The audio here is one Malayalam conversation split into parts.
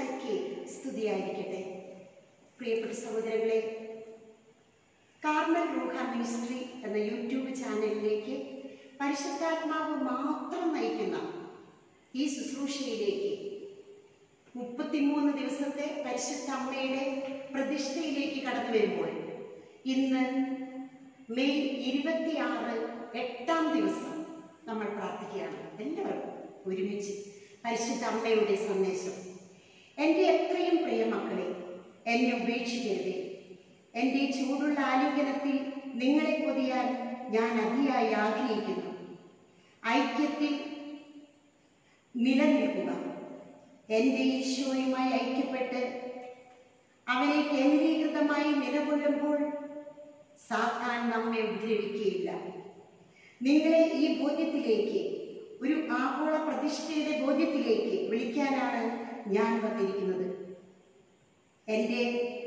മിശിഹായ്ക്ക് സ്തുതിയായിരിക്കട്ടെ പ്രിയപ്പെട്ട സഹോദരങ്ങളെ കാർമൽ റൂഹ മിനിസ്ട്രി എന്ന യൂട്യൂബ് ചാനലിലേക്ക് പരിശുദ്ധാത്മാവ് മാത്രം നയിക്കുന്ന ഈ ശുശ്രൂഷയിലേക്ക് മുപ്പത്തിമൂന്ന് ദിവസത്തെ പരിശുദ്ധ അമ്മയുടെ പ്രതിഷ്ഠയിലേക്ക് കടന്നു വരുമ്പോൾ ഇന്ന് മെയ് ഇരുപത്തിയാറ് എട്ടാം ദിവസം നമ്മൾ പ്രാർത്ഥിക്കുകയാണ് എല്ലാവർക്കും ഒരുമിച്ച് പരിശുദ്ധ അമ്മയുടെ സന്ദേശം എൻ്റെ എത്രയും പ്രിയ മക്കളെ എന്നെ ഉപേക്ഷിക്കരുതേ എൻ്റെ ചൂടുള്ള ആലിംഗനത്തിൽ നിങ്ങളെ പൊതിയാൻ ഞാൻ അതിയായി ആഗ്രഹിക്കുന്നു ഐക്യത്തിൽ നിലനിൽക്കുക എൻ്റെ ഈശോയുമായി ഐക്യപ്പെട്ട് അവനെ കേന്ദ്രീകൃതമായി നിലകൊള്ളുമ്പോൾ സാത്താൻ നമ്മെ ഉപദ്രവിക്കുകയില്ല നിങ്ങളെ ഈ ബോധ്യത്തിലേക്ക് ഒരു ആഗോള പ്രതിഷ്ഠയുടെ ബോധ്യത്തിലേക്ക് വിളിക്കാനാണ് ഞാൻ വന്നിരിക്കുന്നത് എൻ്റെ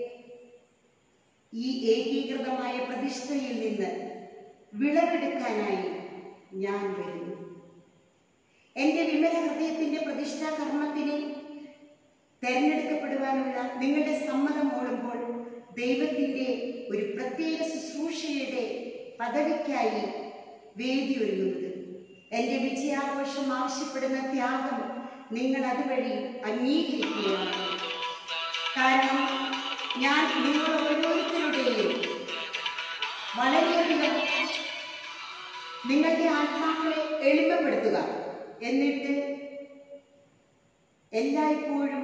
ഈ ഏകീകൃതമായ പ്രതിഷ്ഠയിൽ നിന്ന് വിളവെടുക്കാനായി ഞാൻ വരുന്നു എൻ്റെ വിമല ഹൃദയത്തിൻ്റെ പ്രതിഷ്ഠാ കർമ്മത്തിന് തെരഞ്ഞെടുക്കപ്പെടുവാനുള്ള നിങ്ങളുടെ സമ്മതം മൂടുമ്പോൾ ദൈവത്തിൻ്റെ ഒരു പ്രത്യേക ശുശ്രൂഷയുടെ പദവിക്കായി വേദി ഒരുങ്ങുന്നത് എൻ്റെ വിജയാഘോഷം ആവശ്യപ്പെടുന്ന ത്യാഗം നിങ്ങൾ അതുവഴി അംഗീകരിക്കുകയാണ് കാരണം ഞാൻ നിങ്ങൾ ഓരോരുത്തരുടെയും വളരെയധികം നിങ്ങളുടെ ആത്മാക്കളെ എളിമപ്പെടുത്തുക എന്നിട്ട് എല്ലായ്പ്പോഴും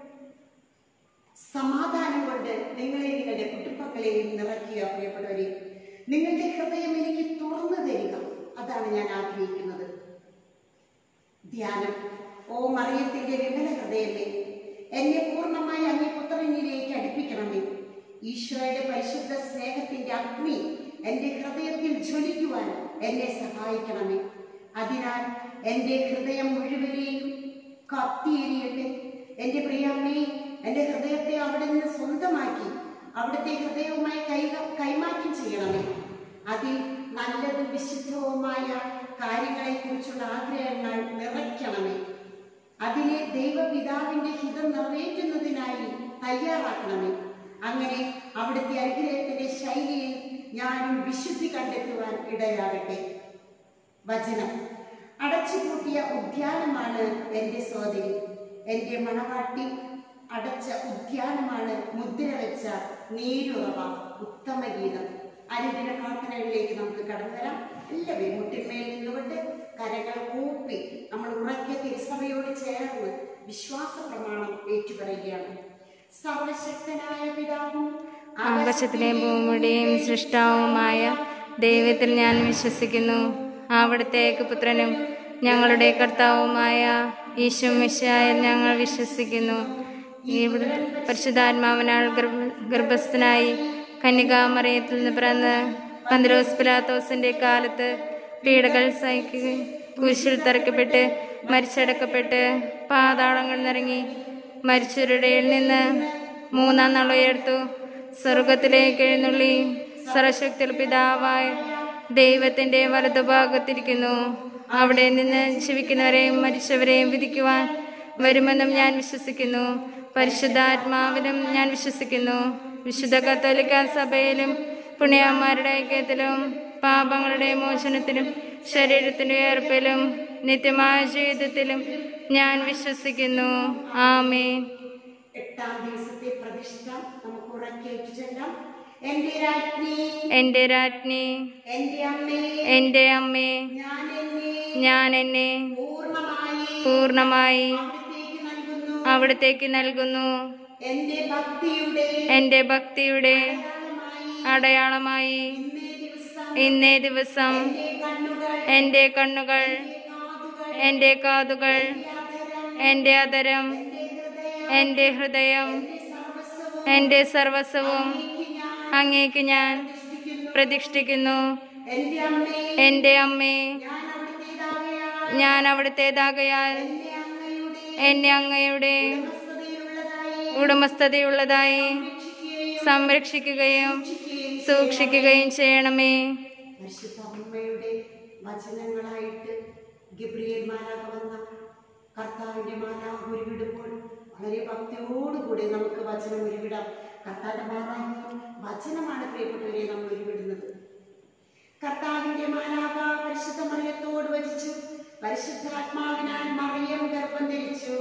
സമാധാനം കൊണ്ട് നിങ്ങളെ നിങ്ങളുടെ കുടുംബങ്ങളെയും നിറയ്ക്കുക പ്രിയപ്പെട്ടവരെ നിങ്ങളുടെ ഹൃദയം എനിക്ക് തുറന്നു തരിക അതാണ് ഞാൻ ആഗ്രഹിക്കുന്നത് ധ്യാനം ഓ മറിയത്തിന്റെ വിമല ഹൃദയമേ എന്നെ പൂർണ്ണമായി അങ്ങേ പുത്രനിലേക്ക് അടുപ്പിക്കണമേ ഈശോയുടെ പരിശുദ്ധ സ്നേഹത്തിന്റെ അഗ്നി എൻ്റെ ഹൃദയത്തിൽ ജ്വലിക്കുവാൻ എന്നെ സഹായിക്കണമേ അതിനാൽ എൻ്റെ ഹൃദയം മുഴുവനെയും കത്തിയെരിയട്ടെ എൻ്റെ പ്രിയമ്മേ എൻ്റെ ഹൃദയത്തെ അവിടെ നിന്ന് സ്വന്തമാക്കി അവിടുത്തെ ഹൃദയവുമായി കൈ കൈമാറ്റം ചെയ്യണമേ അതിൽ നല്ലതും വിശുദ്ധവുമായ കാര്യങ്ങളെക്കുറിച്ചുള്ള ആഗ്രഹങ്ങൾ നിറയ്ക്കണമേ അതിനെ ദൈവപിതാവിന്റെ ഹിതം നിറവേറ്റുന്നതിനായി തയ്യാറാക്കണമേ അങ്ങനെ അവിടുത്തെ അനുഗ്രഹത്തിന്റെ ശൈലിയിൽ ഞാനും വിശുദ്ധി കണ്ടെത്തുവാൻ ഇടയാകട്ടെ വചനം അടച്ചുപൂട്ടിയ ഉദ്യാനമാണ് എൻ്റെ സോദരി എൻ്റെ മണവാട്ടി അടച്ച ഉദ്യാനമാണ് മുദ്ര വെച്ച നീരുറവ ഉത്തമഗീതം അനുദിന പ്രാർത്ഥനകളിലേക്ക് നമുക്ക് കടന്നു വരാം എല്ലാവരും മുട്ടിന്മേൽ നിന്നുകൊണ്ട് കരങ്ങൾ കൂപ്പി നമ്മൾ ഉറക്കിയ തിരുസഭയോട് ചേർന്ന് വിശ്വാസ പ്രമാണം ഏറ്റുപറയുകയാണ് സർവശക്തനായ പിതാവും ആകാശത്തിലെയും ഭൂമിയുടെയും സൃഷ്ടാവുമായ ദൈവത്തിൽ ഞാൻ വിശ്വസിക്കുന്നു അവിടുത്തെ പുത്രനും ഞങ്ങളുടെ കർത്താവുമായ ഈശോ മിശിഹായിൽ ഞങ്ങൾ വിശ്വസിക്കുന്നു ഇവിടെ പരിശുദ്ധാത്മാവിനാൽ ഗർഭ ഗർഭസ്ഥനായി കന്യകാമറിയത്തിൽ നിന്ന് പിറന്ന് പന്തിരോസ് പിലാത്തോസിന്റെ കാലത്ത് പീഡകൾ സഹിക്കുകയും കുരിശിൽ തറയ്ക്കപ്പെട്ട് മരിച്ചടക്കപ്പെട്ട് പാതാളങ്ങൾ നിറങ്ങി മരിച്ചവരുടെ നിന്ന് മൂന്നാം നാൾ ഉയർത്തു സ്വർഗത്തിലേക്ക് എഴുന്നള്ളി സർവശക്തി പിതാവായ ദൈവത്തിന്റെ വലതുഭാഗത്തിരിക്കുന്നു അവിടെ നിന്ന് ജീവിക്കുന്നവരെയും മരിച്ചവരെയും വിധിക്കുവാൻ വരുമെന്നും ഞാൻ വിശ്വസിക്കുന്നു പരിശുദ്ധാത്മാവിലും ഞാൻ വിശ്വസിക്കുന്നു വിശുദ്ധ കത്തോലിക്ക സഭയിലും പുണ്യന്മാരുടെ ഐക്യത്തിലും പാപങ്ങളുടെ മോചനത്തിലും ശരീരത്തിന്റെ ഏർപ്പിലും നിത്യമായ ജീവിതത്തിലും ഞാൻ വിശ്വസിക്കുന്നു ആമേൻ എട്ടാം ദിവസത്തെ പ്രതിഷ്ഠ നമുക്ക് ഉറക്കേറ്റു ചെല്ലാം എന്റെ രാജ്ഞി എൻ്റെ രാജ്ഞി എന്റെ അമ്മേ എൻ്റെ അമ്മേ ഞാൻ എന്നെ ഞാൻ എന്നെ പൂർണ്ണമായി പൂർണ്ണമായി അവിടത്തേക്ക് നൽകുന്നു അവിടത്തേക്ക് നൽകുന്നു എന്റെ ഭക്തിയുടെ എൻ്റെ ഭക്തിയുടെ അടയാളമായി അടയാളമായി ഇന്നേ ദിവസം ഇന്നേ ദിവസം എന്റെ കണ്ണുകൾ എൻ്റെ കണ്ണുകൾ കാതുകൾ എൻ്റെ കാതുകൾ എൻ്റെ അതരം എൻ്റെ ഹൃദയം എൻ്റെ സർവസ്വവും അങ്ങേക്ക് ഞാൻ പ്രതിഷ്ഠിക്കുന്നു എന്റെ അമ്മേ എൻ്റെ അമ്മേ ഞാൻ അവിടുത്തേതാകയാൽ ഞാൻ അവിടുത്തേതാകയാൽ എന്നെ അങ്ങയുടെ എന്നെ അങ്ങയുടെ ഉടമസ്ഥതയുള്ളതായി ഉടമസ്ഥതയുള്ളതായി സംരക്ഷിക്കുകയും സൂക്ഷിക്കുകയും ചെയ്യണമേ പരിശുദ്ധ അമ്മയുടെ വചനങ്ങളായിട്ട് ഗബ്രിയേൽ മാലാക വന്ന കർത്താവിന്റെ മാലാ ഉരുവിടുമ്പോൾ വളരെ ഭക്തിയോടുകൂടി നമുക്ക് വചനം ഉരുവിടാം കർത്താന്റെ മാതാവ് വചനമാണ് പ്രിയപ്പെട്ടവരെ നമ്മൾ ഉരുവിടുന്നത് കർത്താവിന്റെ മാലാക പരിശുദ്ധ മറിയത്തോട് വചിച്ചു പരിശുദ്ധാത്മാവിനാൽ മറിയം ഗർഭം ധരിച്ചു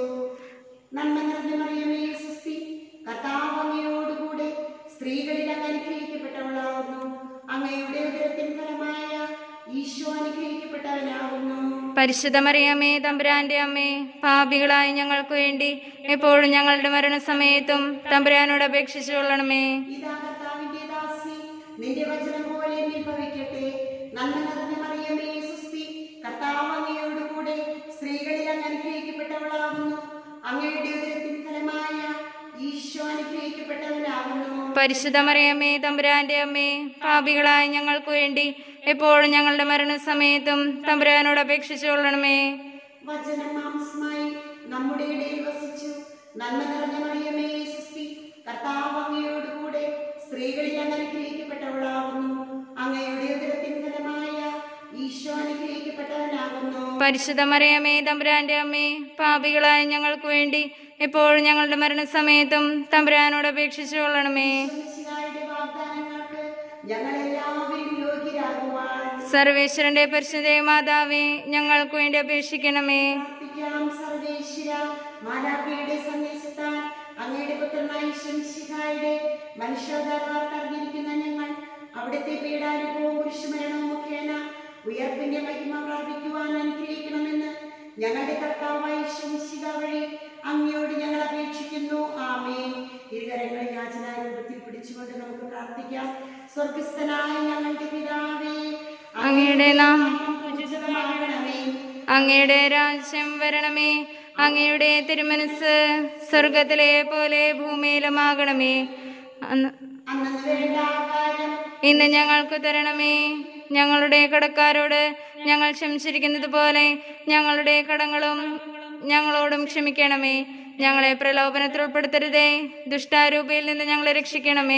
നന്മ നിറഞ്ഞ മറിയമേ സുസ്തി കർത്താവ് അങ്ങയോടുകൂടെ സ്ത്രീകളിൽ അങ്ങ് അനുഗ്രഹിക്കപ്പെട്ടവളാകുന്നു അങ്ങയുടെ ഉദരത്തിൻ ഫലമായ ഈശോ അനുഗ്രഹിക്കപ്പെട്ടവനാകുന്നു പരിശുദ്ധ മറിയമേ തമ്പുരാന്റെ അമ്മേ പാപികളായ ഞങ്ങൾക്ക് വേണ്ടി എപ്പോഴും ഞങ്ങളുടെ മരണസമയത്തും തമ്പുരാനോട് അപേക്ഷിച്ചു കൊള്ളണമേ ഇതാ കർത്താവിന്റെ ദാസി നിന്റെ വചനം പോലെ നീ ഭവിക്കട്ടെ നന്മ നിറഞ്ഞ മറിയമേ സുസ്തി കർത്താവ് അങ്ങയോടുകൂടെ സ്ത്രീകളിൽ അങ്ങ് അനുഗ്രഹിക്കപ്പെട്ടവളാകുന്നു അങ്ങയുടെ ഉദരത്തിൻ ഫലമായ ഈശോ അനുഗ്രഹിക്കപ്പെട്ടവനാകുന്നു പരിശുദ്ധ മറിയമേ തമ്പുരാന്റെ അമ്മേ പാപികളായ ഞങ്ങൾക്ക് വേണ്ടി എപ്പോഴും ഞങ്ങളുടെ മരണസമയത്തും തമ്പുരാനോട് അപേക്ഷിച്ചു കൊള്ളണമേ വചനം മാംസമായി നമ്മുടെ ഇടയിൽ വസിച്ചു നന്മ നിറഞ്ഞ മറിയമേ സുസ്തി കർത്താവ് അങ്ങയോടുകൂടെ സ്ത്രീകളിൽ അങ്ങ് അനുഗ്രഹിക്കപ്പെട്ടവളാകുന്നു അങ്ങയുടെ ഉദരത്തിൻ ഫലമായ ഈശോ അനുഗ്രഹിക്കപ്പെട്ടവനാകുന്നു പരിശുദ്ധ മറിയമേ തമ്പുരാന്റെ അമ്മേ പാപികളായ ഞങ്ങൾക്ക് വേണ്ടി എപ്പോഴും ഞങ്ങളുടെ മരണസമയത്തും തമ്പുരാനോട് അപേക്ഷിച്ചു കൊള്ളണമേ ഈശോയുടെ വാഗ്ദാനങ്ങൾക്ക് ഞങ്ങളെല്ലാവരും യോഗ്യരാകുവാൻ സർവേശ്വരന്റെ പരിശുദ്ധ മാതാവേ ഞങ്ങൾക്ക് വേണ്ടി അപേക്ഷിക്കണമേ പ്രാർത്ഥിക്കാം സർവേശ്വര മാലാഖയുടെ സന്ദേശത്താൽ അങ്ങയുടെ പുത്രനായ ശംശിഹായുടെ മനുഷ്യോദ്ധാരവാർക്ക് അറിഞ്ഞിരിക്കുന്ന ഞങ്ങൾ അവിടുത്തെ പീഡാനുഭവവും കുരിശുമരണവും മുഖേന ഉയർപ്പിന്റെ മഹിമ പ്രാപിക്കുവാൻ അനുഗ്രഹിക്കണമെന്ന് ഞങ്ങളുടെ കർത്താവായ ശംശിക വഴി അങ്ങയോട് ഞങ്ങൾ അപേക്ഷിക്കുന്നു ആമേ ഇരുകരങ്ങളെ യാചനാരൂപത്തിൽ പിടിച്ചുകൊണ്ട് നമുക്ക് പ്രാർത്ഥിക്കാം സ്വർഗസ്ഥനായ ഞങ്ങളുടെ പിതാവേ അങ്ങയുടെ നാമം പൂജിതമാകണമേ അങ്ങയുടെ രാജ്യം വരണമേ അങ്ങയുടെ തിരുമനസ് സ്വർഗത്തിലെ പോലെ ഭൂമിയിലുമാകണമേ അന്ന് അന്നു വേണ്ട ആഹാരം ഇന്ന് ഞങ്ങൾക്ക് തരണമേ ഞങ്ങളുടെ കടക്കാരോട് ഞങ്ങൾ ക്ഷമിച്ചിരിക്കുന്നത് പോലെ ഞങ്ങളുടെ കടങ്ങളും ഞങ്ങളോടും ക്ഷമിക്കണമേ ഞങ്ങളെ പ്രലോഭനത്തിൽ ഉൾപ്പെടുത്തരുതേ ദുഷ്ടാരൂപയിൽ നിന്ന് ഞങ്ങളെ രക്ഷിക്കണമേ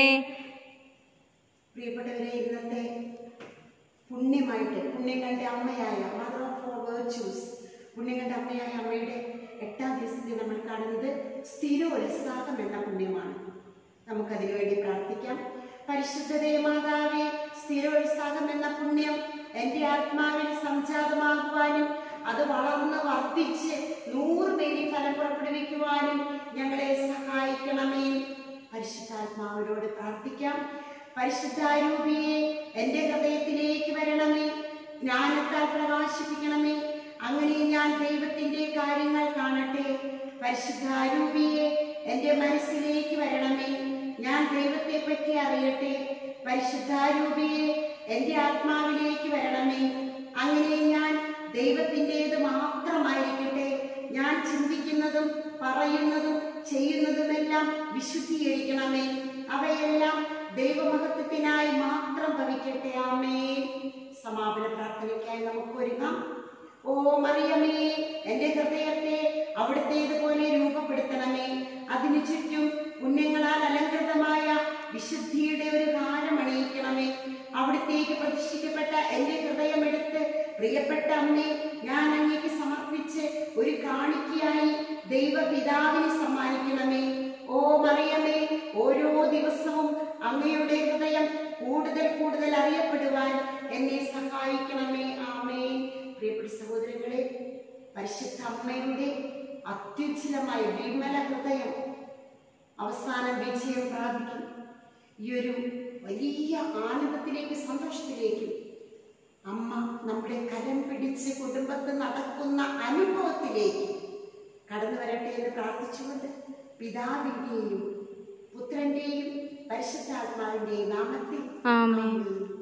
പ്രിയപ്പെട്ടവരെ ഇന്നത്തെ പുണ്യമായിട്ട് പുണ്യങ്ങളുടെ അമ്മയായ മദർ ഓഫ് വേർച്യൂസ് പുണ്യങ്ങളുടെ അമ്മയായ അമ്മയുടെ എട്ടാം ദിവസത്തിൽ നമ്മൾ കാണുന്നത് സ്ഥിരോത്സാഹം എന്ന പുണ്യമാണ് നമുക്കതിനു വേണ്ടി പ്രാർത്ഥിക്കാം പരിശുദ്ധതേ മാതാവേ സ്ഥിരോത്സാഹം എന്ന പുണ്യം എൻ്റെ ആത്മാവിൽ സംജാതമാകുവാനും അത് വളർന്ന് വർദ്ധിച്ച് നൂറ് പേരി ഫലം പുറപ്പെടുവിക്കുവാനും ഞങ്ങളെ സഹായിക്കണമേ പരിശുദ്ധാത്മാവിനോട് പ്രാർത്ഥിക്കാം പരിശുദ്ധാരൂപിയെ എൻ്റെ ഹൃദയത്തിലേക്ക് വരണമേ ജ്ഞാനത്താൽ പ്രകാശിപ്പിക്കണമേ അങ്ങനെ ഞാൻ ദൈവത്തിന്റെ കാര്യങ്ങൾ കാണട്ടെ പരിശുദ്ധാരൂപിയെ എൻ്റെ മനസ്സിലേക്ക് വരണമേ ഞാൻ ദൈവത്തെ പറ്റി അറിയട്ടെ പരിശുദ്ധാരൂപിയെ എൻ്റെ ആത്മാവിലേക്ക് വരണമേ അങ്ങനെ ഞാൻ ദൈവത്തിൻ്റെത് മാത്രമായിരിക്കട്ടെ ഞാൻ ചിന്തിക്കുന്നതും പറയുന്നതും ചെയ്യുന്നതുമെല്ലാം വിശുദ്ധീകരിക്കണമേ അവയെല്ലാം ദൈവമഹത്വത്തിനായി മാത്രം ഭവിക്കട്ടെ ആമേ സമാപന പ്രാർത്ഥനയ്ക്കായി നമുക്ക് ഒരുങ്ങാം ഓ മറിയമേ എൻ്റെ ഹൃദയത്തെ അവിടുത്തേതുപോലെ രൂപപ്പെടുത്തണമേ അതിനു ചുറ്റും പുണ്യങ്ങളാൽ അലങ്കൃതമായ വിശുദ്ധിയുടെ ഒരു ഹാരം അണിയിക്കണമേ അവിടത്തേക്ക് പ്രതിഷ്ഠിക്കപ്പെട്ട എൻ്റെ ഹൃദയമെടുത്ത് പ്രിയപ്പെട്ട അമ്മേ ഞാൻ അങ്ങേക്ക് സമർപ്പിച്ച് ഒരു കാണിക്കയായി ദൈവപിതാവിന് സമ്മാനിക്കണമേ ഓ മറിയമേ ഓരോ ദിവസവും അങ്ങയുടെ ഹൃദയം കൂടുതൽ കൂടുതൽ അറിയപ്പെടുവാൻ എന്നെ സഹായിക്കണമേ ആമേ പ്രിയപ്പെട്ട സഹോദരങ്ങളെ പരിശുദ്ധ അമ്മയുടെ അത്യുജ്വലമായ വിമല ഹൃദയം അവസാനം വിജയം പ്രാപിക്കും ഈ ഒരു വലിയ ആനന്ദത്തിലേക്ക് സന്തോഷത്തിലേക്കും അമ്മ നമ്മുടെ കരം പിടിച്ച് കുടുംബത്തിൽ നടക്കുന്ന അനുഭവത്തിലേക്ക് കടന്നു വരട്ടെ എന്ന് പ്രാർത്ഥിച്ചുകൊണ്ട് പിതാവിൻ്റെയും പുത്രൻ്റെയും പരിശുദ്ധാത്മാവിൻ്റെയും നാമത്തിൽ ആമേൻ ആമേൻ.